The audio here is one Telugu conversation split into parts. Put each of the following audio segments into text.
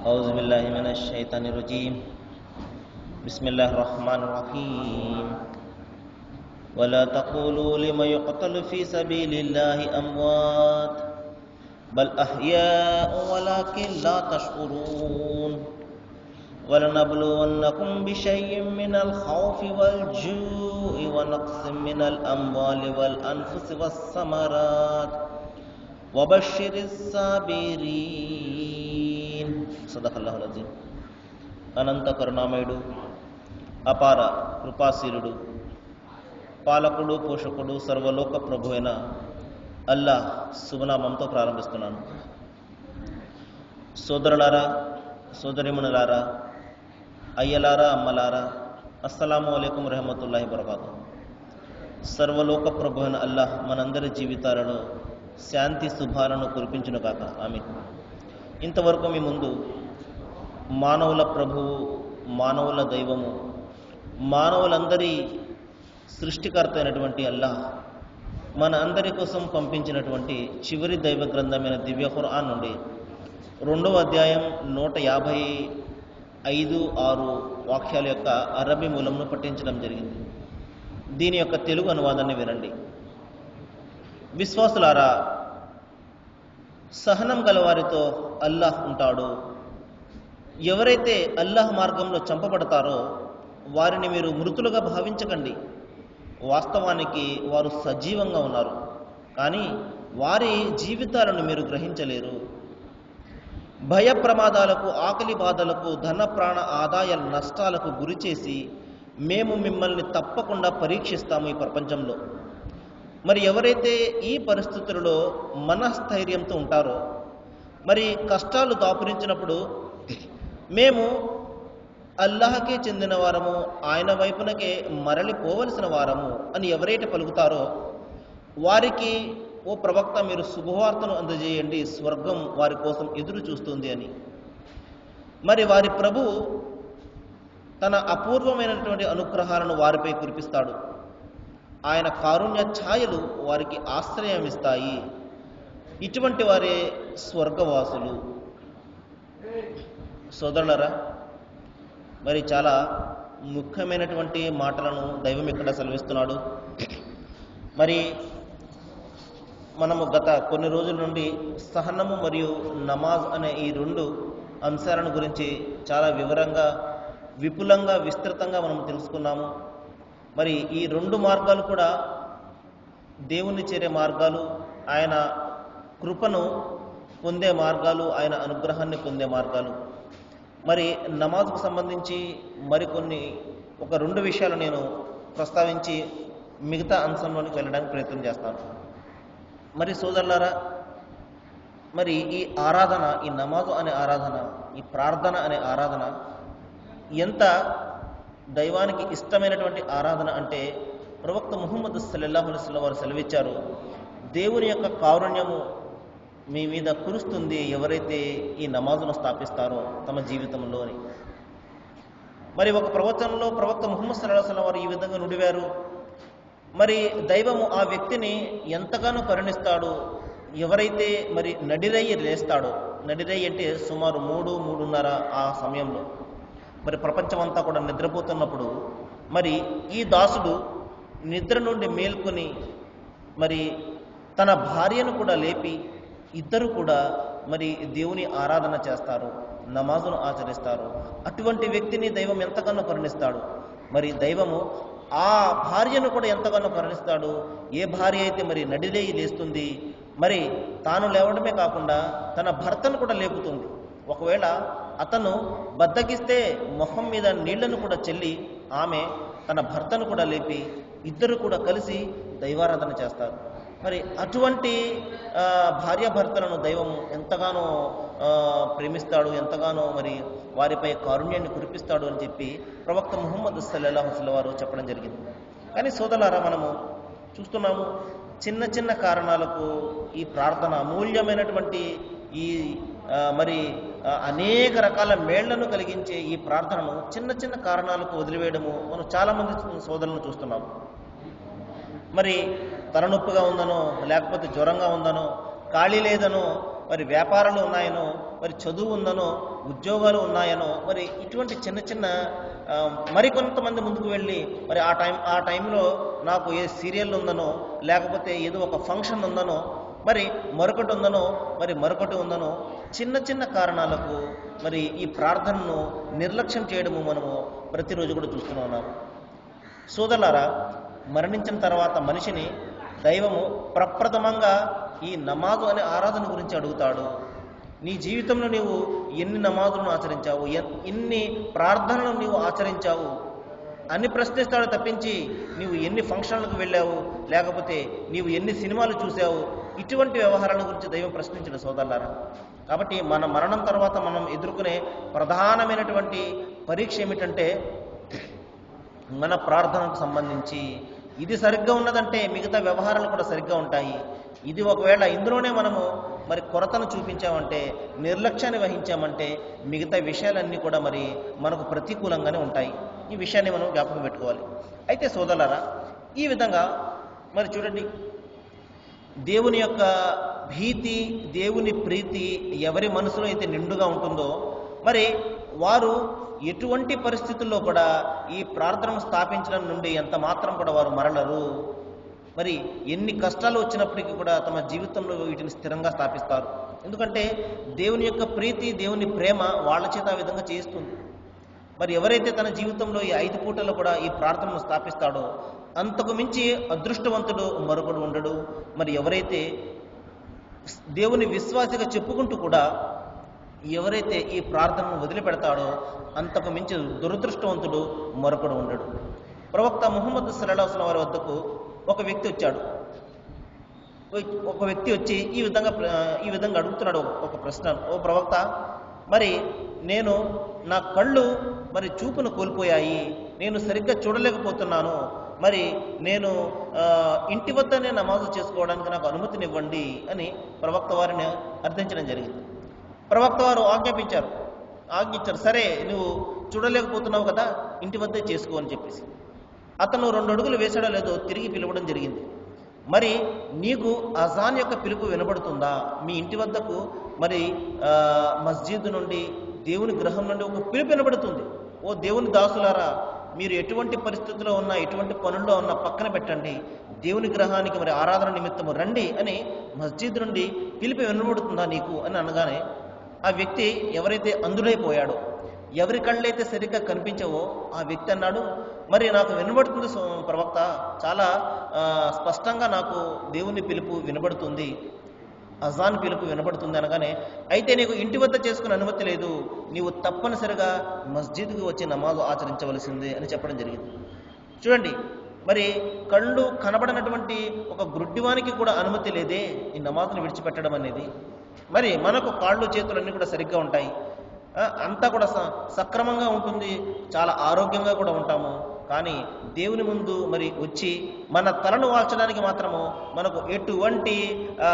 أعوذ بالله من الشيطان الرجيم بسم الله الرحمن الرحيم ولا تقولوا لمن يقتل في سبيل الله أموات بل أحياء ولكن لا تشعرون ولنبلونكم بشيء من الخوف والجوع ونقص من الأموال والأنفس والثمرات وبشر الصابرين صدق الله العظيم అనంత కరుణామయుడు అపార కృపాశీలుడు పాలకుడు పోషకుడు సర్వలోక ప్రభు అయిన అల్లాహ్ శుభనామంతో ప్రారంభిస్తున్నాను సోదరులారా సోదరిమణులారా అయ్యలారా అమ్మలారా అస్సలాము అలైకుం రహమతుల్లాహి బరకాతు సర్వలోక ప్రభు అయిన అల్లాహ్ మనందరి జీవితాలలో శాంతి శుభాలను కురిపించును కాక ఆమె ఇంతవరకు మీ ముందు మానవుల ప్రభువు మానవుల దైవము మానవులందరి సృష్టికర్త అయినటువంటి అల్లాహ్ మన అందరి కోసం పంపించినటువంటి చివరి దైవ గ్రంథమైన దివ్య ఖురాన్ నుండి రెండవ అధ్యాయం నూట యాభై ఐదు ఆరు వాక్యాల యొక్క అరబీ మూలంను పఠించడం జరిగింది దీని యొక్క తెలుగు అనువాదాన్ని వినండి విశ్వాసులారా సహనం గలవారితో అల్లాహ్ ఉంటాడు ఎవరైతే అల్లాహ్ మార్గంలో చంపబడతారో వారిని మీరు మృతులుగా భావించకండి వాస్తవానికి వారు సజీవంగా ఉన్నారు కానీ వారి జీవితాలను మీరు గ్రహించలేరు భయ ప్రమాదాలకు ఆకలి బాధలకు ధన ప్రాణ ఆదాయ నష్టాలకు గురి చేసి మేము మిమ్మల్ని తప్పకుండా పరీక్షిస్తాము ఈ ప్రపంచంలో మరి ఎవరైతే ఈ పరిస్థితులలో మనస్థైర్యంతో ఉంటారో మరి కష్టాలు దాపురించినప్పుడు మేము అల్లాహకే చెందిన వారము ఆయన వైపునకే మరలిపోవలసిన వారము అని ఎవరైతే పలుకుతారో వారికి ఓ ప్రవక్త మీరు శుభవార్తను అందజేయండి స్వర్గం వారి కోసం ఎదురు చూస్తుంది అని మరి వారి ప్రభు తన అపూర్వమైనటువంటి అనుగ్రహాలను వారిపై కురిపిస్తాడు ఆయన కారుణ్య ఛాయలు వారికి ఆశ్రయం ఇస్తాయి ఇటువంటి వారే స్వర్గవాసులు సోదరులరా మరి చాలా ముఖ్యమైనటువంటి మాటలను దైవం ఇక్కడ సెలవిస్తున్నాడు మరి మనము గత కొన్ని రోజుల నుండి సహనము మరియు నమాజ్ అనే ఈ రెండు అంశాలను గురించి చాలా వివరంగా విపులంగా విస్తృతంగా మనం తెలుసుకున్నాము మరి ఈ రెండు మార్గాలు కూడా దేవుణ్ణి చేరే మార్గాలు ఆయన కృపను పొందే మార్గాలు ఆయన అనుగ్రహాన్ని పొందే మార్గాలు మరి నమాజ్కు సంబంధించి మరికొన్ని ఒక రెండు విషయాలు నేను ప్రస్తావించి మిగతా అంశంలోనికి వెళ్ళడానికి ప్రయత్నం చేస్తాను మరి సోదరులారా మరి ఈ ఆరాధన ఈ నమాజు అనే ఆరాధన ఈ ప్రార్థన అనే ఆరాధన ఎంత దైవానికి ఇష్టమైనటువంటి ఆరాధన అంటే ప్రవక్త ముహమ్మద్ సల్లల్లాహు అలైస్లం వారు సెలవిచ్చారు దేవుని యొక్క కారుణ్యము మీ మీద కురుస్తుంది ఎవరైతే ఈ నమాజును స్థాపిస్తారో తమ జీవితంలో అని మరి ఒక ప్రవచనంలో ప్రవక్త ముహమ్మద్ సల్లాహం వారు ఈ విధంగా నుడివారు మరి దైవము ఆ వ్యక్తిని ఎంతగానో కరుణిస్తాడు ఎవరైతే మరి నడిరయ్యి లేస్తాడో నడిరయ్యి అంటే సుమారు మూడు మూడున్నర ఆ సమయంలో మరి ప్రపంచం అంతా కూడా నిద్రపోతున్నప్పుడు మరి ఈ దాసుడు నిద్ర నుండి మేల్కొని మరి తన భార్యను కూడా లేపి ఇద్దరు కూడా మరి దేవుని ఆరాధన చేస్తారు నమాజును ఆచరిస్తారు అటువంటి వ్యక్తిని దైవం ఎంతగానో కరుణిస్తాడు మరి దైవము ఆ భార్యను కూడా ఎంతగానో కరుణిస్తాడు ఏ భార్య అయితే మరి నడిలేయి లేస్తుంది మరి తాను లేవడమే కాకుండా తన భర్తను కూడా లేపుతుంది ఒకవేళ అతను బద్దకిస్తే మొహం మీద నీళ్లను కూడా చెల్లి ఆమె తన భర్తను కూడా లేపి ఇద్దరు కూడా కలిసి దైవారాధన చేస్తారు మరి అటువంటి భార్యాభర్తలను దైవం ఎంతగానో ప్రేమిస్తాడు ఎంతగానో మరి వారిపై కారుణ్యాన్ని కురిపిస్తాడు అని చెప్పి ప్రవక్త ముహమ్మద్ సల్లాహుసల్ వారు చెప్పడం జరిగింది కానీ సోదలారా మనము చూస్తున్నాము చిన్న చిన్న కారణాలకు ఈ ప్రార్థన అమూల్యమైనటువంటి ఈ మరి అనేక రకాల మేళ్లను కలిగించే ఈ ప్రార్థనను చిన్న చిన్న కారణాలకు వదిలివేయడము మనం చాలామంది సోదరులను చూస్తున్నాము మరి తలనొప్పిగా ఉందనో లేకపోతే జ్వరంగా ఉందనో ఖాళీ లేదనో మరి వ్యాపారాలు ఉన్నాయనో మరి చదువు ఉందనో ఉద్యోగాలు ఉన్నాయనో మరి ఇటువంటి చిన్న చిన్న ఆ, మరికొంతమంది ముందుకు వెళ్ళి మరి ఆ టైం ఆ టైంలో నాకు ఏ సీరియల్ ఉందనో లేకపోతే ఏదో ఒక ఫంక్షన్ ఉందనో మరి మరొకటి ఉందనో మరి మరొకటి ఉందనో చిన్న చిన్న కారణాలకు మరి ఈ ప్రార్థనను నిర్లక్ష్యం చేయడము మనము ప్రతిరోజు కూడా చూస్తూనే ఉన్నాము సోదరులారా మరణించిన తర్వాత మనిషిని దైవము ప్రప్రథమంగా ఈ నమాజు అనే ఆరాధన గురించి అడుగుతాడు నీ జీవితంలో నీవు ఎన్ని నమాజులను ఆచరించావు ఎన్- ఎన్ని ప్రార్థనలు నీవు ఆచరించావు అని ప్రశ్నిస్తాడు తప్పించి నీవు ఎన్ని ఫంక్షన్లకు వెళ్ళావు లేకపోతే నీవు ఎన్ని సినిమాలు చూసావు ఇటువంటి వ్యవహారాల గురించి దైవం ప్రశ్నించిన సోదరులారా కాబట్టి మన మరణం తర్వాత మనం ఎదుర్కొనే ప్రధానమైనటువంటి పరీక్ష ఏమిటంటే మన ప్రార్థనకు సంబంధించి ఇది సరిగ్గా ఉన్నదంటే మిగతా వ్యవహారాలు కూడా సరిగ్గా ఉంటాయి ఇది ఒకవేళ ఇందులోనే మనము మరి కొరతను చూపించామంటే నిర్లక్ష్యాన్ని వహించామంటే మిగతా విషయాలన్నీ కూడా మరి మనకు ప్రతికూలంగానే ఉంటాయి ఈ విషయాన్ని మనం జ్ఞాపకం పెట్టుకోవాలి అయితే సోదరులారా ఈ విధంగా మరి చూడండి దేవుని యొక్క భీతి దేవుని ప్రీతి ఎవరి మనసులో అయితే నిండుగా ఉంటుందో మరి వారు ఎటువంటి పరిస్థితుల్లో కూడా ఈ ప్రార్థనను స్థాపించడం నుండి ఎంత మాత్రం కూడా వారు మరలరు మరి ఎన్ని కష్టాలు వచ్చినప్పటికీ కూడా తమ జీవితంలో వీటిని స్థిరంగా స్థాపిస్తారు ఎందుకంటే దేవుని యొక్క ప్రీతి దేవుని ప్రేమ వాళ్ళ చేత ఆ విధంగా చేయిస్తుంది మరి ఎవరైతే తన జీవితంలో ఈ ఐదు పూటలు కూడా ఈ ప్రార్థనను స్థాపిస్తాడో అంతకు మించి అదృష్టవంతుడు మరొకడు ఉండడు మరి ఎవరైతే దేవుని విశ్వాసిగా చెప్పుకుంటూ కూడా ఎవరైతే ఈ ప్రార్థనను వదిలిపెడతాడో అంతకు మించి దురదృష్టవంతుడు మరొకడు ఉండడు ప్రవక్త ముహమ్మద్ సల్లాహుస్లం వారి వద్దకు ఒక వ్యక్తి వచ్చాడు ఒక వ్యక్తి వచ్చి ఈ విధంగా ప్ర- ఈ విధంగా అడుగుతున్నాడు ఒక- ఒక ప్రశ్న ఓ ప్రవక్త మరి నేను నా కళ్ళు మరి చూపును కోల్పోయాయి నేను సరిగ్గా చూడలేకపోతున్నాను మరి నేను ఆ, ఇంటి వద్దనే నమాజు చేసుకోవడానికి నాకు అనుమతినివ్వండి అని ప్రవక్త వారిని అర్థించడం జరిగింది ప్రవక్త వారు ఆజ్ఞాపించారు ఆజ్ఞించారు సరే నువ్వు చూడలేకపోతున్నావు కదా ఇంటి వద్దే చేసుకో అని చెప్పేసి అతను రెండు అడుగులు వేసాడో లేదో తిరిగి పిలవడం జరిగింది మరి నీకు అజాన్ యొక్క పిలుపు వినబడుతుందా మీ ఇంటి వద్దకు మరి ఆ, మస్జిద్ నుండి దేవుని గృహం నుండి ఒక పిలుపు వినబడుతుంది ఓ దేవుని దాసులారా మీరు ఎటువంటి పరిస్థితుల్లో ఉన్నా ఎటువంటి పనుల్లో ఉన్నా పక్కన పెట్టండి దేవుని గ్రహానికి మరి ఆరాధన నిమిత్తము రండి అని మస్జిద్ నుండి పిలుపు వినబడుతుందా నీకు అని అనగానే ఆ వ్యక్తి ఎవరైతే అందుడైపోయాడో ఎవరి కళ్ళైతే సరిగ్గా కనిపించవో ఆ వ్యక్తి అన్నాడు మరి నాకు వినబడుతుంది సో- ప్రవక్త చాలా ఆ, స్పష్టంగా నాకు దేవుని పిలుపు వినబడుతుంది అజాన్ పిలుపు వినబడుతుంది అనగానే అయితే నీకు ఇంటి వద్ద చేసుకునే అనుమతి లేదు నీవు తప్పనిసరిగా మస్జిద్కి వచ్చి నమాజు ఆచరించవలసిందే అని చెప్పడం జరిగింది చూడండి మరి కళ్ళు కనబడనటువంటి ఒక గుడ్డివానికి కూడా అనుమతి లేదే ఈ నమాజును విడిచిపెట్టడం అనేది మరి మనకు కాళ్ళు చేతులు అన్నీ కూడా సరిగ్గా ఉంటాయి ఆ, అంతా కూడా స- సక్రమంగా ఉంటుంది చాలా ఆరోగ్యంగా కూడా ఉంటాము కానీ దేవుని ముందు మరి వచ్చి మన తలను వాల్చడానికి మాత్రము మనకు ఎటువంటి ఆ,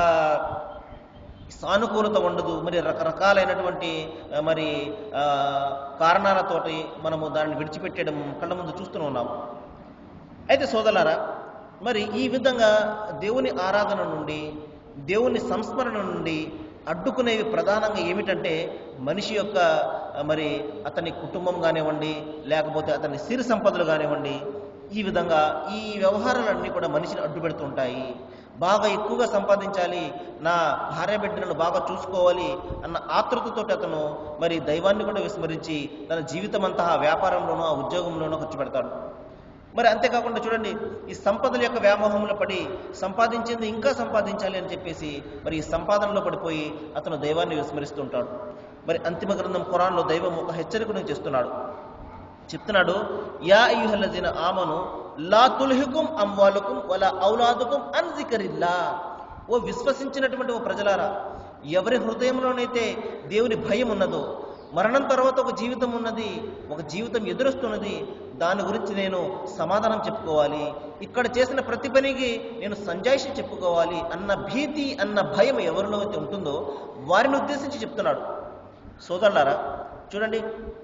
సానుకూలత ఉండదు మరి రకరకాలైనటువంటి ఆ, మరి ఆ, కారణాలతోటి మనము దాన్ని విడిచిపెట్టడం కళ్ళ ముందు చూస్తూనే ఉన్నాము అయితే సోదరులారా మరి ఈ విధంగా దేవుని ఆరాధన నుండి దేవుని సంస్మరణ నుండి అడ్డుకునేవి ప్రధానంగా ఏమిటంటే మనిషి యొక్క ఆ, మరి అతని కుటుంబం కానివ్వండి లేకపోతే అతని సిరి సంపదలు కానివ్వండి ఈ విధంగా ఈ వ్యవహారాలన్నీ కూడా మనిషిని అడ్డు పెడుతుంటాయి బాగా ఎక్కువగా సంపాదించాలి నా భార్య బిడ్డలను బాగా చూసుకోవాలి అన్న ఆతృతతోటి అతను మరి దైవాన్ని కూడా విస్మరించి తన జీవితం అంతా ఆ వ్యాపారంలోనూ ఆ ఉద్యోగంలోనూ ఖర్చు పెడతాడు మరి అంతేకాకుండా చూడండి ఈ సంపదల యొక్క వ్యామోహంలో పడి సంపాదించింది ఇంకా సంపాదించాలి అని చెప్పేసి మరి ఈ సంపాదనలో పడిపోయి అతను దైవాన్ని విస్మరిస్తుంటాడు మరి అంతిమ గ్రంథం ఖురాన్లో దైవం ఒక హెచ్చరికను చేస్తున్నాడు చెప్తున్నాడు యా అయ్యుహల్లజీన ఆమను లా తుల్హికుం అమ్వాలుకుం వలా ఔలాదుకుం అన్ జికరిల్లా ఓ విశ్వసించినటువంటి ఓ ప్రజలారా ఎవరి హృదయంలోనైతే దేవుని భయం ఉన్నదో మరణం తర్వాత ఒక జీవితం ఉన్నది ఒక జీవితం ఎదురొస్తున్నది దాని గురించి నేను సమాధానం చెప్పుకోవాలి ఇక్కడ చేసిన ప్రతి పనికి నేను సంజాయిషి చెప్పుకోవాలి అన్న భీతి అన్న భయం ఎవరిలో అయితే ఉంటుందో వారిని ఉద్దేశించి చెప్తున్నాడు సోదరులారా చూడండి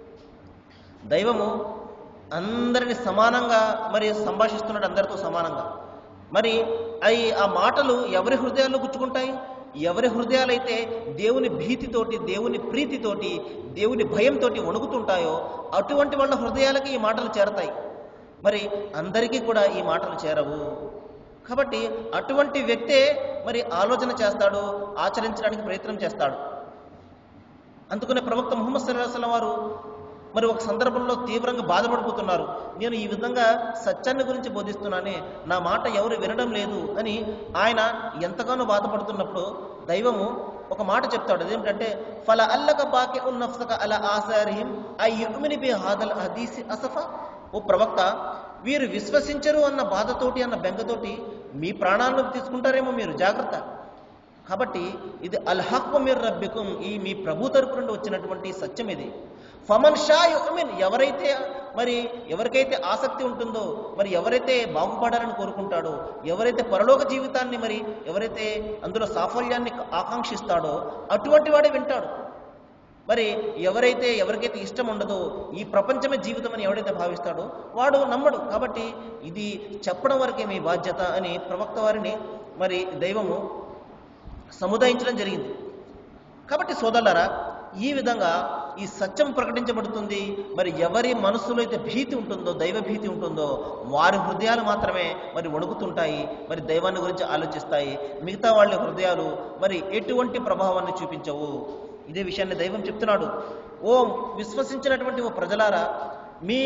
దైవము అందరిని సమానంగా మరి సంభాషిస్తున్నాడు అందరితో సమానంగా మరి అవి ఆ మాటలు ఎవరి హృదయాల్లో గుచ్చుకుంటాయి ఎవరి హృదయాలైతే దేవుని భీతితోటి దేవుని ప్రీతితోటి దేవుని భయంతోటి వణుకుతుంటాయో అటువంటి వాళ్ళ హృదయాలకి ఈ మాటలు చేరతాయి మరి అందరికీ కూడా ఈ మాటలు చేరవు కాబట్టి అటువంటి వ్యక్తే మరి ఆలోచన చేస్తాడు ఆచరించడానికి ప్రయత్నం చేస్తాడు అందుకనే ప్రవక్త ముహమ్మద్ సల్లాహం వారు మరి ఒక సందర్భంలో తీవ్రంగా బాధపడిపోతున్నారు నేను ఈ విధంగా సత్యాన్ని గురించి బోధిస్తున్నానే నా మాట ఎవరు వినడం లేదు అని ఆయన ఎంతగానో బాధపడుతున్నప్పుడు దైవము ఒక మాట చెప్తాడు అదేమిటంటే ఫల అల్లక బాకి ఉన్నఫ్సక అల ఆసారిహిం ఐ యుమిని బి హాదల్ హదీసి అసఫా ఓ ప్రవక్త వీరు విశ్వసించరు అన్న బాధతోటి అన్న బెంగతోటి మీ ప్రాణాలను తీసుకుంటారేమో మీరు జాగ్రత్త కాబట్టి ఇది అల్హక్ మీరు రబ్బికుం ఈ మీ ప్రభు తరపు నుండి వచ్చినటువంటి సత్యం ఇది ఫమన్ షా యుమిన్ ఎవరైతే మరి ఎవరికైతే ఆసక్తి ఉంటుందో మరి ఎవరైతే బాగుపడాలని కోరుకుంటాడో ఎవరైతే పరలోక జీవితాన్ని మరి ఎవరైతే అందులో సాఫల్యాన్ని ఆకాంక్షిస్తాడో అటువంటి వాడే వింటాడు మరి ఎవరైతే ఎవరికైతే ఇష్టం ఉండదో ఈ ప్రపంచమే జీవితం అని ఎవడైతే భావిస్తాడో వాడు నమ్మడు కాబట్టి ఇది చెప్పడం వరకే మీ బాధ్యత అని ప్రవక్త వారిని మరి దైవము సముదాయించడం జరిగింది కాబట్టి సోదరులారా ఈ విధంగా ఈ సత్యం ప్రకటించబడుతుంది మరి ఎవరి మనస్సులో అయితే భీతి ఉంటుందో దైవ భీతి ఉంటుందో వారి హృదయాలు మాత్రమే మరి వణుకుతుంటాయి మరి దైవాన్ని గురించి ఆలోచిస్తాయి మిగతా వాళ్ళ హృదయాలు మరి ఎటువంటి ప్రభావాన్ని చూపించవు ఇదే విషయాన్ని దైవం చెప్తున్నాడు ఓ విశ్వసించినటువంటి ఓ ప్రజలారా మీ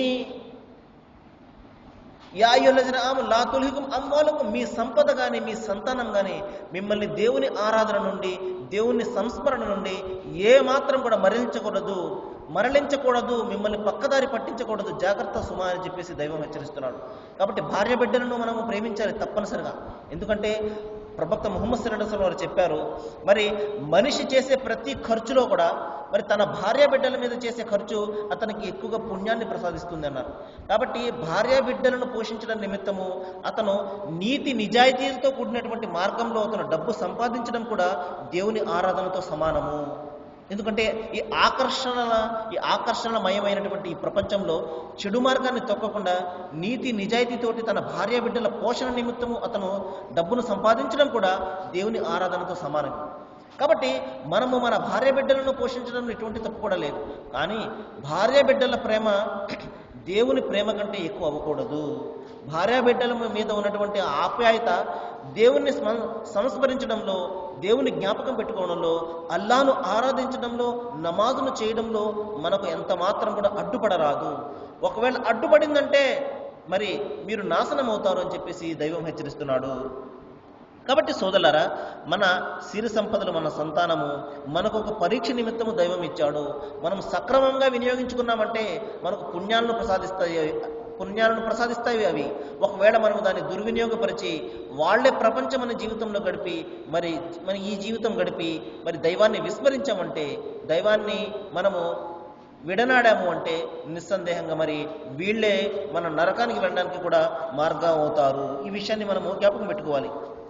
యాయులజన ఆమె లా తులిహుకుం అమ్మాలకు మీ సంపద కానీ మీ సంతానం కానీ మిమ్మల్ని దేవుని ఆరాధన నుండి దేవుని సంస్మరణ నుండి ఏ మాత్రం కూడా మరలించకూడదు మరలించకూడదు మిమ్మల్ని పక్కదారి పట్టించకూడదు జాగ్రత్త సుమా అని చెప్పేసి దైవం హెచ్చరిస్తున్నాడు కాబట్టి భార్య బిడ్డలను మనము ప్రేమించాలి తప్పనిసరిగా ఎందుకంటే ప్రవక్త ముహమ్మద్ సల్లాహం వారు చెప్పారు మరి మనిషి చేసే ప్రతి ఖర్చులో కూడా మరి తన భార్య బిడ్డల మీద చేసే ఖర్చు అతనికి ఎక్కువగా పుణ్యాన్ని ప్రసాదిస్తుంది అన్నారు కాబట్టి భార్య బిడ్డలను పోషించడం నిమిత్తము అతను నీతి నిజాయితీలతో కూడినటువంటి మార్గంలో అతను డబ్బు సంపాదించడం కూడా దేవుని ఆరాధనతో సమానము ఎందుకంటే ఈ ఆకర్షణ ఈ ఆకర్షణమయమైనటువంటి ఈ ప్రపంచంలో చెడు మార్గాన్ని తొక్కకుండా నీతి నిజాయితీతోటి తన భార్య బిడ్డల పోషణ నిమిత్తము అతను డబ్బును సంపాదించడం కూడా దేవుని ఆరాధనతో సమానం కాబట్టి మనము మన భార్య బిడ్డలను పోషించడం ఎటువంటి తప్పు కూడా లేదు కానీ భార్య బిడ్డల ప్రేమ దేవుని ప్రేమ కంటే ఎక్కువ అవ్వకూడదు భార్య బిడ్డల మీద ఉన్నటువంటి ఆప్యాయత దేవుణ్ణి స్మ- సంస్మరించడంలో దేవుని జ్ఞాపకం పెట్టుకోవడంలో అల్లాను ఆరాధించడంలో నమాజును చేయడంలో మనకు ఎంత మాత్రం కూడా అడ్డుపడరాదు ఒకవేళ అడ్డుపడిందంటే మరి మీరు నాశనం అవుతారు అని చెప్పేసి దైవం హెచ్చరిస్తున్నాడు కాబట్టి సోదరులారా మన సిరి సంపదలు మన సంతానము మనకు ఒక పరీక్ష నిమిత్తము దైవం ఇచ్చాడు మనం సక్రమంగా వినియోగించుకున్నామంటే మనకు పుణ్యాలను ప్రసాదిస్తాయి పుణ్యాలను ప్రసాదిస్తాయి అవి ఒకవేళ మనం దాన్ని దుర్వినియోగపరిచి వాళ్ళే ప్రపంచం మన జీవితంలో గడిపి మరి మన ఈ జీవితం గడిపి మరి దైవాన్ని విస్మరించామంటే దైవాన్ని మనము విడనాడాము అంటే నిస్సందేహంగా మరి వీళ్ళే మన నరకానికి వెళ్ళడానికి కూడా మార్గం అవుతారు ఈ విషయాన్ని మనము జ్ఞాపకం పెట్టుకోవాలి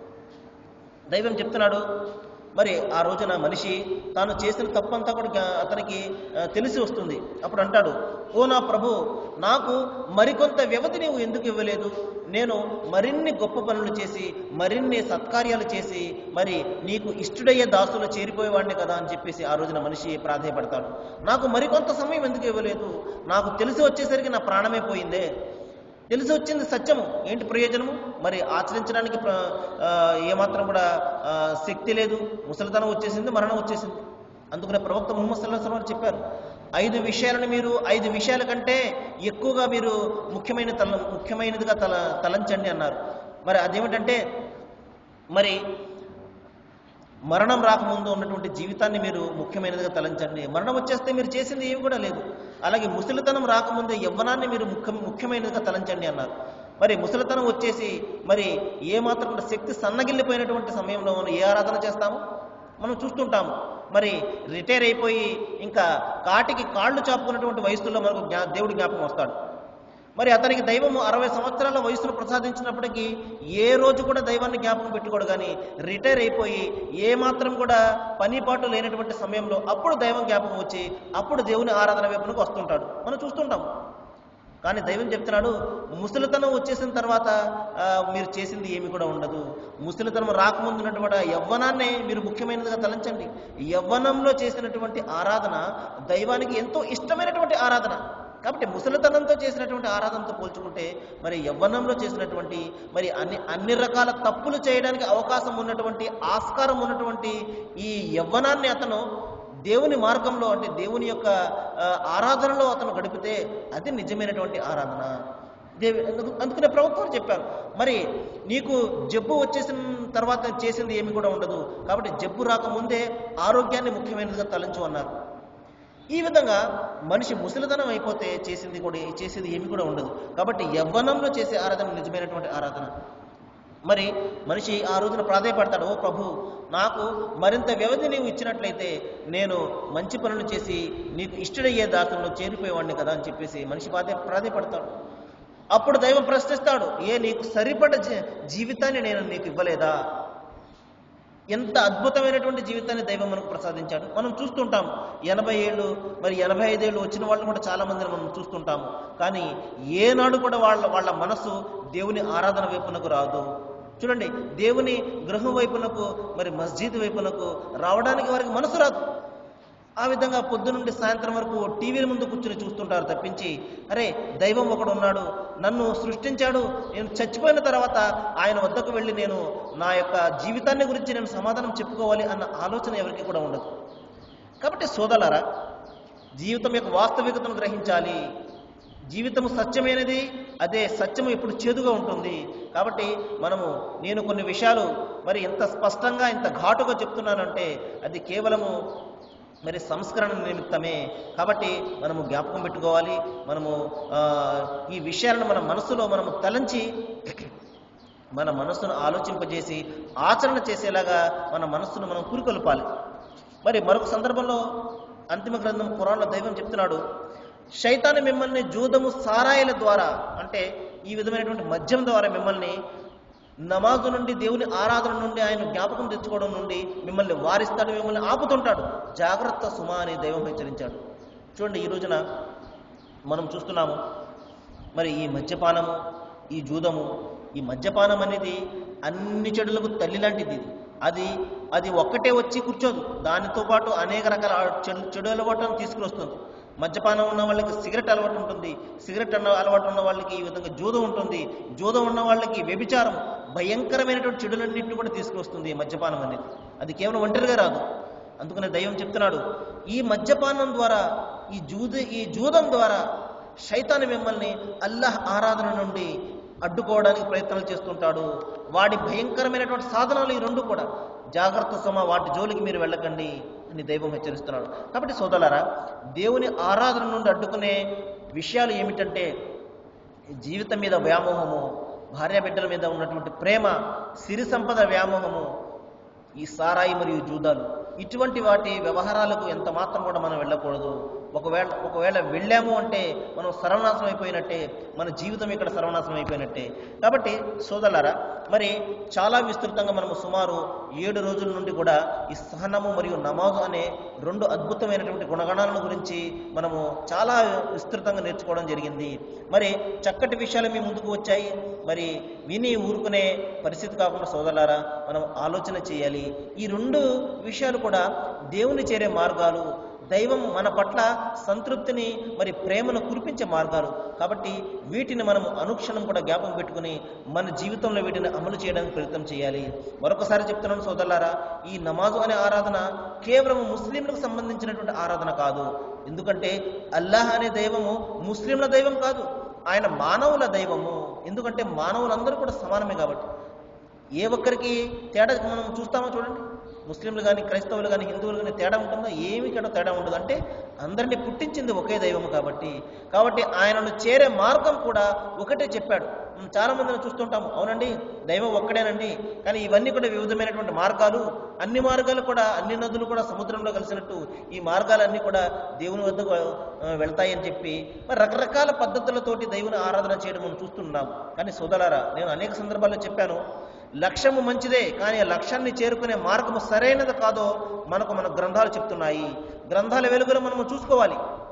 దైవం చెప్తున్నాడు మరి ఆ రోజున మనిషి తాను చేసిన తప్పంతా కూడా జ్ఞా- అతనికి ఆ, తెలిసి వస్తుంది అప్పుడు అంటాడు ఓ నా ప్రభు నాకు మరికొంత వ్యవధి నీవు ఎందుకు ఇవ్వలేదు నేను మరిన్ని గొప్ప పనులు చేసి మరిన్ని సత్కార్యాలు చేసి మరి నీకు ఇష్టడయ్యే దాసులు చేరిపోయేవాడిని కదా అని చెప్పేసి ఆ రోజున మనిషి ప్రాధేయపడతాడు నాకు మరికొంత సమయం ఎందుకు ఇవ్వలేదు నాకు తెలిసి వచ్చేసరికి నా ప్రాణమే పోయిందే తెలిసి వచ్చింది సత్యము ఏంటి ప్రయోజనము మరి ఆచరించడానికి ప్ర- ఆ, ఏమాత్రం కూడా ఆ, శక్తి లేదు ముసలితనం వచ్చేసింది మరణం వచ్చేసింది అందుకనే ప్రవక్త ముహమ్మద్ సల్లాహ్ వారు చెప్పారు ఐదు విషయాలను మీరు ఐదు విషయాల కంటే ఎక్కువగా మీరు ముఖ్యమైన తల ముఖ్యమైనదిగా తల తలంచండి అన్నారు మరి అదేమిటంటే మరి మరణం రాకముందు ఉన్నటువంటి జీవితాన్ని మీరు ముఖ్యమైనదిగా తలంచండి మరణం వచ్చేస్తే మీరు చేసింది ఏమి కూడా లేదు అలాగే ముసలితనం రాకముందే యవ్వనాన్ని మీరు ముఖ్య ముఖ్యమైనదిగా తలంచండి అన్నారు మరి ముసలితనం వచ్చేసి మరి ఏ మాత్రం కూడా శక్తి సన్నగిల్లిపోయినటువంటి సమయంలో మనం ఏ ఆరాధన చేస్తాము మనం చూస్తుంటాము మరి రిటైర్ అయిపోయి ఇంకా కాటికి కాళ్ళు చాపుకున్నటువంటి వయసులో మనకు జ్ఞా దేవుడి జ్ఞాపకం వస్తాడు మరి అతనికి దైవము అరవై సంవత్సరాల వయసును ప్రసాదించినప్పటికీ ఏ రోజు కూడా దైవాన్ని జ్ఞాపకం పెట్టుకోడు కానీ రిటైర్ అయిపోయి ఏ మాత్రం కూడా పని పాటు లేనటువంటి సమయంలో అప్పుడు దైవం జ్ఞాపకం వచ్చి అప్పుడు దేవుని ఆరాధన వైపునకు వస్తుంటాడు మనం చూస్తుంటాం కానీ దైవం చెప్తున్నాడు ముసలితనం వచ్చేసిన తర్వాత ఆ, మీరు చేసింది ఏమి కూడా ఉండదు ముసలితనం రాకముందు ఉన్నటువంటి ఆ యవ్వనాన్నే మీరు ముఖ్యమైనదిగా తలంచండి యవ్వనంలో చేసినటువంటి ఆరాధన దైవానికి ఎంతో ఇష్టమైనటువంటి ఆరాధన కాబట్టి ముసలితనంతో చేసినటువంటి ఆరాధనతో పోల్చుకుంటే మరి యవ్వనంలో చేసినటువంటి మరి అన్ని అన్ని రకాల తప్పులు చేయడానికి అవకాశం ఉన్నటువంటి ఆస్కారం ఉన్నటువంటి ఈ యవ్వనాన్ని అతను దేవుని మార్గంలో అంటే దేవుని యొక్క ఆ, ఆరాధనలో అతను గడిపితే అది నిజమైనటువంటి ఆరాధన దేవి అందుకు- అందుకనే ప్రభుత్వం చెప్పారు మరి నీకు జబ్బు వచ్చేసిన తర్వాత చేసింది ఏమి కూడా ఉండదు కాబట్టి జబ్బు రాకముందే ఆరోగ్యాన్ని ముఖ్యమైనదిగా తలంచు అన్నారు ఈ విధంగా మనిషి ముసలితనం అయిపోతే చేసింది కూడా చేసేది ఏమి కూడా ఉండదు కాబట్టి యవ్వనంలో చేసే ఆరాధన నిజమైనటువంటి ఆరాధన మరి మనిషి ఆ రోజున ప్రాధాయపడతాడు ఓ ప్రభు నాకు మరింత వ్యవధి నీవు ఇచ్చినట్లయితే నేను మంచి పనులు చేసి నీకు ఇష్టడయ్యే దాసుల్లో చేరిపోయేవాడిని కదా అని చెప్పేసి మనిషి ప్రాధే ప్రాధాయపడతాడు అప్పుడు దైవం ప్రశ్నిస్తాడు ఏ నీకు సరిపడ జీ- జీవితాన్ని నేను నీకు ఇవ్వలేదా ఎంత అద్భుతమైనటువంటి జీవితాన్ని దైవం మనకు ప్రసాదించాడు మనం చూస్తుంటాం ఎనభై ఏళ్ళు మరి ఎనభై ఐదేళ్ళు వచ్చిన వాళ్ళు కూడా చాలా మందిని మనం చూస్తుంటాము కానీ ఏనాడు కూడా వాళ్ళ వాళ్ళ మనసు దేవుని ఆరాధన వైపునకు రాదు చూడండి దేవుని గృహం వైపునకు మరి మస్జిద్ వైపునకు రావడానికి వారికి మనసు రాదు ఆ విధంగా పొద్దు నుండి సాయంత్రం వరకు టీవీల ముందు కూర్చుని చూస్తుంటారు తప్పించి అరే దైవం ఒకడు ఉన్నాడు నన్ను సృష్టించాడు నేను చచ్చిపోయిన తర్వాత ఆయన వద్దకు వెళ్ళి నేను నా యొక్క జీవితాన్ని గురించి నేను సమాధానం చెప్పుకోవాలి అన్న ఆలోచన ఎవరికి కూడా ఉండదు కాబట్టి సోదలారా జీవితం యొక్క వాస్తవికతను గ్రహించాలి జీవితము సత్యమైనది అదే సత్యము ఇప్పుడు చేదుగా ఉంటుంది కాబట్టి మనము నేను కొన్ని విషయాలు మరి ఇంత స్పష్టంగా ఇంత ఘాటుగా చెప్తున్నానంటే అది కేవలము మరి సంస్కరణ నిమిత్తమే కాబట్టి మనము జ్ఞాపకం పెట్టుకోవాలి మనము ఆ, ఈ విషయాలను మన మనసులో మనము తలంచి మన మనస్సును ఆలోచింపజేసి ఆచరణ చేసేలాగా మన మనస్సును మనం పురికొల్పాలి మరి మరొక సందర్భంలో అంతిమ గ్రంథం పురాణంలో దైవం చెప్తున్నాడు శైతాన్ని మిమ్మల్ని జూదము సారాయిల ద్వారా అంటే ఈ విధమైనటువంటి మద్యం ద్వారా మిమ్మల్ని నమాజు నుండి దేవుని ఆరాధన నుండి ఆయన జ్ఞాపకం తెచ్చుకోవడం నుండి మిమ్మల్ని వారిస్తాడు మిమ్మల్ని ఆపుతుంటాడు జాగ్రత్త సుమా అని దైవం హెచ్చరించాడు చూడండి ఈ రోజున మనం చూస్తున్నాము మరి ఈ మద్యపానము ఈ జూదము ఈ మద్యపానం అనేది అన్ని చెడులకు తల్లి లాంటిది ఇది. అది అది ఒక్కటే వచ్చి కూర్చోదు దానితో పాటు అనేక రకాల చెడు చెడు అలవాట్లను తీసుకుని వస్తుంది మద్యపానం ఉన్న వాళ్ళకి సిగరెట్ అలవాటు ఉంటుంది సిగరెట్ అన్న అలవాటు ఉన్న వాళ్ళకి ఈ విధంగా జూదం ఉంటుంది జూదం ఉన్న వాళ్ళకి వ్యభిచారం భయంకరమైనటువంటి చెడులన్నింటినీ కూడా తీసుకువస్తుంది ఈ మద్యపానం అనేది అది కేవలం ఒంటరిగా రాదు అందుకనే దైవం చెప్తున్నాడు ఈ మద్యపానం ద్వారా ఈ జూద ఈ జూదం ద్వారా శైతాను మిమ్మల్ని అల్లాహ్ ఆరాధన నుండి అడ్డుకోవడానికి ప్రయత్నాలు చేస్తుంటాడు వాడి భయంకరమైనటువంటి సాధనాలు ఈ రెండు కూడా జాగ్రత్త సమ వాటి జోలికి మీరు వెళ్ళకండి అని దైవం హెచ్చరిస్తున్నాడు కాబట్టి సోదరులారా దేవుని ఆరాధన నుండి అడ్డుకునే విషయాలు ఏమిటంటే జీవితం మీద వ్యామోహము భార్య బిడ్డల మీద ఉన్నటువంటి ప్రేమ సిరి సంపద వ్యామోహము ఈ సారాయి మరియు జూదాలు ఇటువంటి వాటి వ్యవహారాలకు ఎంత మాత్రం కూడా మనం వెళ్ళకూడదు ఒకవేళ ఒకవేళ వెళ్ళాము అంటే మనం సర్వనాశనం అయిపోయినట్టే మన జీవితం ఇక్కడ సర్వనాశనం అయిపోయినట్టే కాబట్టి సోదరులారా మరి చాలా విస్తృతంగా మనము సుమారు ఏడు రోజుల నుండి కూడా ఈ సహనము మరియు నమాజు అనే రెండు అద్భుతమైనటువంటి గుణగణాలను గురించి మనము చాలా విస్తృతంగా నేర్చుకోవడం జరిగింది మరి చక్కటి విషయాలు మీ ముందుకు వచ్చాయి మరి విని ఊరుకునే పరిస్థితి కాకుండా సోదరులారా మనం ఆలోచన చేయాలి ఈ రెండు విషయాలు కూడా దేవుని చేరే మార్గాలు దైవం మన పట్ల సంతృప్తిని మరి ప్రేమను కురిపించే మార్గాలు కాబట్టి వీటిని మనము అనుక్షణం కూడా జ్ఞాపకం పెట్టుకుని మన జీవితంలో వీటిని అమలు చేయడానికి ప్రయత్నం చేయాలి మరొకసారి చెప్తున్నాను సోదరులారా ఈ నమాజు అనే ఆరాధన కేవలం ముస్లింలకు సంబంధించినటువంటి ఆరాధన కాదు ఎందుకంటే అల్లాహ్ అనే దైవము ముస్లింల దైవం కాదు ఆయన మానవుల దైవము ఎందుకంటే మానవులందరూ కూడా సమానమే కాబట్టి ఏ ఒక్కరికి తేడా మనం చూస్తామో చూడండి ముస్లింలు కానీ క్రైస్తవులు కానీ హిందువులు కానీ తేడా ఉంటుందా ఏమి ఇక్కడ తేడా ఉండదు అంటే అందరినీ పుట్టించింది ఒకే దైవం కాబట్టి కాబట్టి ఆయనను చేరే మార్గం కూడా ఒకటే చెప్పాడు మనం చాలా మందిని చూస్తుంటాము అవునండి దైవం ఒక్కడేనండి కానీ ఇవన్నీ కూడా వివిధమైనటువంటి మార్గాలు అన్ని మార్గాలు కూడా అన్ని నదులు కూడా సముద్రంలో కలిసినట్టు ఈ మార్గాలన్నీ కూడా దేవుని వద్దకు ఆ, వెళ్తాయి అని చెప్పి మరి రకరకాల పద్ధతులతోటి దైవుని ఆరాధన చేయడం మనం చూస్తున్నాం కానీ సోదరారా నేను అనేక సందర్భాల్లో చెప్పాను లక్ష్యము మంచిదే కానీ ఆ లక్ష్యాన్ని చేరుకునే మార్గము సరైనది కాదో మనకు మన గ్రంథాలు చెప్తున్నాయి గ్రంథాల వెలుగులో మనము చూసుకోవాలి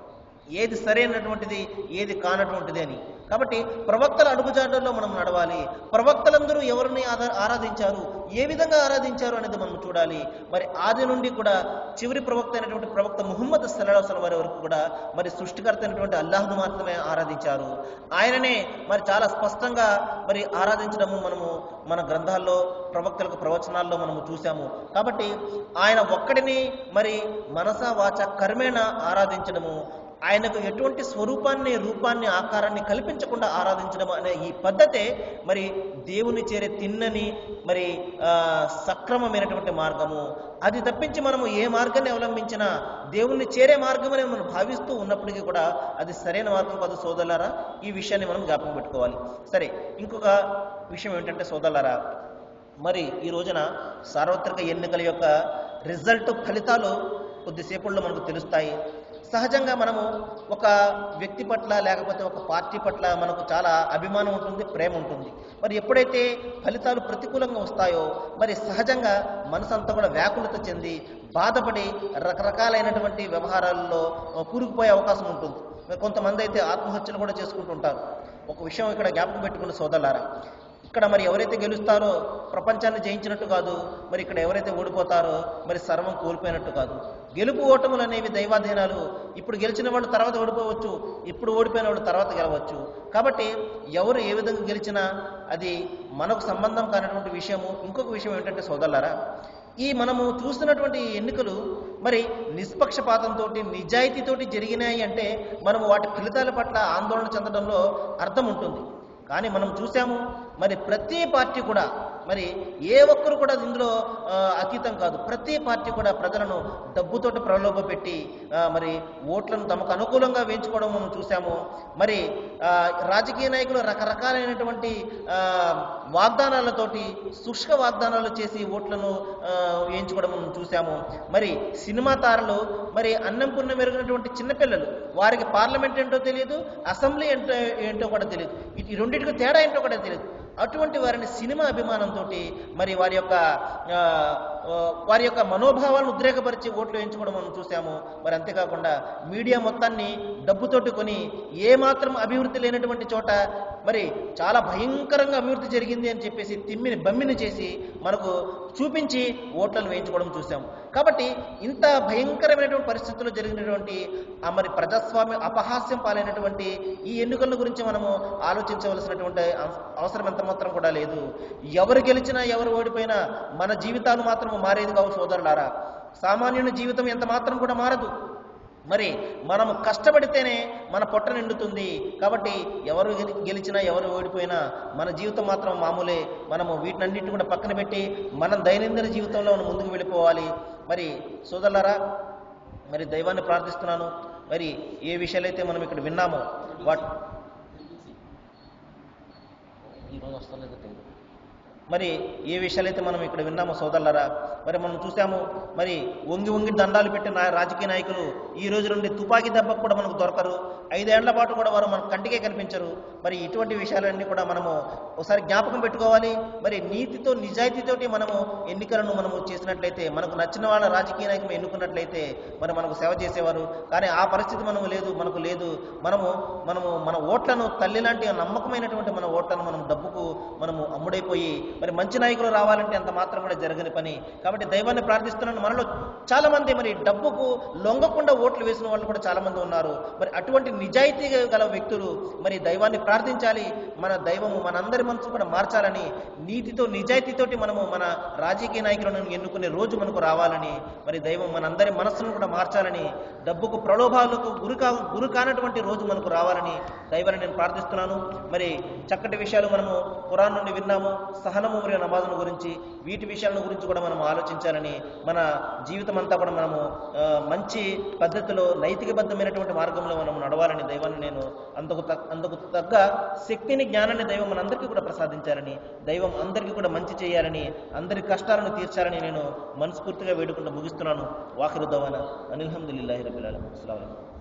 ఏది సరైనటువంటిది ఏది కానటువంటిది అని కాబట్టి ప్రవక్తల అడుగుజాడల్లో మనం నడవాలి ప్రవక్తలందరూ ఎవరిని ఆధా- ఆరాధించారు ఏ విధంగా ఆరాధించారు అనేది మనం చూడాలి మరి ఆది నుండి కూడా చివరి ప్రవక్త అయినటువంటి ప్రవక్త ముహమ్మద్ సల్లాహం వారి వరకు కూడా మరి సృష్టికర్త అయినటువంటి అల్లాహ్ను మాత్రమే ఆరాధించారు ఆయననే మరి చాలా స్పష్టంగా మరి ఆరాధించడము మనము మన గ్రంథాల్లో ప్రవక్తలకు ప్రవచనాల్లో మనము చూసాము కాబట్టి ఆయన ఒక్కడిని మరి మనస వాచ కర్మేణ ఆరాధించడము ఆయనకు ఎటువంటి స్వరూపాన్ని రూపాన్ని ఆకారాన్ని కల్పించకుండా ఆరాధించడం అనే ఈ పద్ధతే మరి దేవుని చేరే తిన్నని మరి ఆ, సక్రమమైనటువంటి మార్గము అది తప్పించి మనము ఏ మార్గాన్ని అవలంబించినా దేవుణ్ణి చేరే మార్గం అని మనం భావిస్తూ ఉన్నప్పటికీ కూడా అది సరైన మార్గం కాదు సోదరులారా ఈ విషయాన్ని మనం జ్ఞాపకం పెట్టుకోవాలి సరే ఇంకొక విషయం ఏంటంటే సోదరులారా మరి ఈ రోజున సార్వత్రిక ఎన్నికల యొక్క రిజల్ట్ ఫలితాలు కొద్దిసేపట్లో మనకు తెలుస్తాయి సహజంగా మనము ఒక వ్యక్తి పట్ల లేకపోతే ఒక పార్టీ పట్ల మనకు చాలా అభిమానం ఉంటుంది ప్రేమ ఉంటుంది మరి ఎప్పుడైతే ఫలితాలు ప్రతికూలంగా వస్తాయో మరి సహజంగా మనసంతా కూడా వ్యాకులత చెంది బాధపడి రకరకాలైనటువంటి వ్యవహారాల్లో కూరుకుపోయే అవకాశం ఉంటుంది మరి కొంతమంది అయితే ఆత్మహత్యలు కూడా చేసుకుంటుంటారు ఒక విషయం ఇక్కడ జ్ఞాపకం పెట్టుకున్న సోదరులారా ఇక్కడ మరి ఎవరైతే గెలుస్తారో ప్రపంచాన్ని జయించినట్టు కాదు మరి ఇక్కడ ఎవరైతే ఓడిపోతారో మరి సర్వం కోల్పోయినట్టు కాదు గెలుపు ఓటములు అనేవి దైవాధీనాలు ఇప్పుడు గెలిచిన వాళ్ళు తర్వాత ఓడిపోవచ్చు ఇప్పుడు ఓడిపోయిన వాళ్ళు తర్వాత గెలవచ్చు కాబట్టి ఎవరు ఏ విధంగా గెలిచినా అది మనకు సంబంధం కానటువంటి విషయము ఇంకొక విషయం ఏంటంటే సోదరులారా ఈ మనము చూస్తున్నటువంటి ఈ ఎన్నికలు మరి నిష్పక్షపాతంతో నిజాయితీతోటి జరిగినాయి అంటే మనము వాటి ఫలితాల పట్ల ఆందోళన చెందడంలో అర్థం ఉంటుంది కానీ మనం చూసాము మరి ప్రతి పార్టీ కూడా మరి ఏ ఒక్కరు కూడా ఇందులో ఆ, అతీతం కాదు ప్రతి పార్టీ కూడా ప్రజలను డబ్బుతోటి ప్రలోభ పెట్టి ఆ, మరి ఓట్లను తమకు అనుకూలంగా వేయించుకోవడం మనం చూసాము మరి ఆ, రాజకీయ నాయకులు రకరకాలైనటువంటి ఆ, వాగ్దానాలతోటి శుష్క వాగ్దానాలు చేసి ఓట్లను ఆ, వేయించుకోవడం మనం చూసాము మరి సినిమా తారలు మరి అన్నం పుణ్యం మెరుగినటువంటి చిన్నపిల్లలు వారికి పార్లమెంట్ ఏంటో తెలియదు అసెంబ్లీ ఏంటో ఏంటో కూడా తెలియదు ఈ- ఈ రెండింటికి తేడా ఏంటో కూడా తెలియదు అటువంటి వారిని సినిమా అభిమానంతో మరి వారి యొక్క ఆ, ఆ, వారి యొక్క మనోభావాలను ఉద్రేకపరిచి ఓట్లు వేయించుకోవడం మనం చూసాము మరి అంతేకాకుండా మీడియా మొత్తాన్ని డబ్బుతోటి కొని ఏ మాత్రం అభివృద్ధి లేనటువంటి చోట మరి చాలా భయంకరంగా అభివృద్ధి జరిగింది అని చెప్పేసి తిమ్మిని బమ్మిని చేసి మనకు చూపించి ఓట్లను వేయించుకోవడం చూసాము కాబట్టి ఇంత భయంకరమైనటువంటి పరిస్థితుల్లో జరిగినటువంటి ఆ మరి ప్రజాస్వామ్య అపహాస్యం పాలైనటువంటి ఈ ఎన్నికల గురించి మనము ఆలోచించవలసినటువంటి అవ- అవసరం ఎంత మాత్రం కూడా లేదు ఎవరు గెలిచినా ఎవరు ఓడిపోయినా మన జీవితాలు మాత్రం మారేది కావు సోదరులారా సామాన్యుని జీవితం ఎంత మాత్రం కూడా మారదు మరి మనము కష్టపడితేనే మన పొట్ట నిండుతుంది కాబట్టి ఎవరు గెలి- గెలిచినా ఎవరు ఓడిపోయినా మన జీవితం మాత్రం మామూలే మనము వీటినన్నింటిని కూడా పక్కన పెట్టి మనం దైనందిన జీవితంలో మనం ముందుకు వెళ్ళిపోవాలి మరి సోదరులారా మరి దైవాన్ని ప్రార్థిస్తున్నాను మరి ఏ విషయాలైతే మనం ఇక్కడ విన్నామో వాట్ ఈరోజు వస్తలేదు తెలియదు మరి ఏ విషయాలైతే మనం ఇక్కడ విన్నామో సోదరులరా మరి మనం చూసాము మరి వంగి వంగి దండాలు పెట్టిన నా- రాజకీయ నాయకులు ఈ రోజు నుండి తుపాకీ దెబ్బకు కూడా మనకు దొరకరు ఐదేళ్ల పాటు కూడా వారు మన కంటికే కనిపించరు మరి ఇటువంటి విషయాలన్నీ కూడా మనము ఒకసారి జ్ఞాపకం పెట్టుకోవాలి మరి నీతితో నిజాయితీతోటి మనము ఎన్నికలను మనము చేసినట్లయితే మనకు నచ్చిన వాళ్ళ రాజకీయ నాయకులు ఎన్నుకున్నట్లయితే మరి మనకు సేవ చేసేవారు కానీ ఆ పరిస్థితి మనము లేదు మనకు లేదు మనము మనము మన ఓట్లను తల్లి లాంటి నమ్మకమైనటువంటి మన ఓట్లను మనం డబ్బుకు మనము అమ్ముడైపోయి మరి మంచి నాయకులు రావాలంటే అంత మాత్రం కూడా జరగని పని కాబట్టి దైవాన్ని ప్రార్థిస్తున్నాను మనలో చాలా మంది మరి డబ్బుకు లొంగకుండా ఓట్లు వేసిన వాళ్ళు కూడా చాలా మంది ఉన్నారు మరి అటువంటి నిజాయితీ గల వ్యక్తులు మరి దైవాన్ని ప్రార్థించాలి మన దైవము మనందరి మనసు కూడా మార్చాలని నీతితో నిజాయితీతోటి మనము మన రాజకీయ నాయకులను ఎన్నుకునే రోజు మనకు రావాలని మరి దైవం మనందరి మనస్సును కూడా మార్చాలని డబ్బుకు ప్రలోభాలకు గురి కా గురి కానటువంటి రోజు మనకు రావాలని దైవాన్ని నేను ప్రార్థిస్తున్నాను మరి చక్కటి విషయాలు మనము ఖురాన్ నుండి విన్నాము సహనము మరియు నమాజుల గురించి వీటి విషయాల గురించి కూడా మనం ఆలోచించాలని మన జీవితం అంతా కూడా మనము ఆ, మంచి పద్ధతిలో నైతికబద్ధమైనటువంటి మార్గంలో మనం నడవాలని దైవాన్ని నేను అందుకు తగ్గ అందుకు తగ్గ శక్తిని జ్ఞానాన్ని దైవం మనందరికీ కూడా ప్రసాదించాలని దైవం అందరికీ కూడా మంచి చేయాలని అందరి కష్టాలను తీర్చాలని నేను మనస్ఫూర్తిగా వేడుకుంటూ ముగిస్తున్నాను వాకిరు దవాన అనిల్హమ్దుల్లాహి రబిల్ అస్సలాము అలైకుం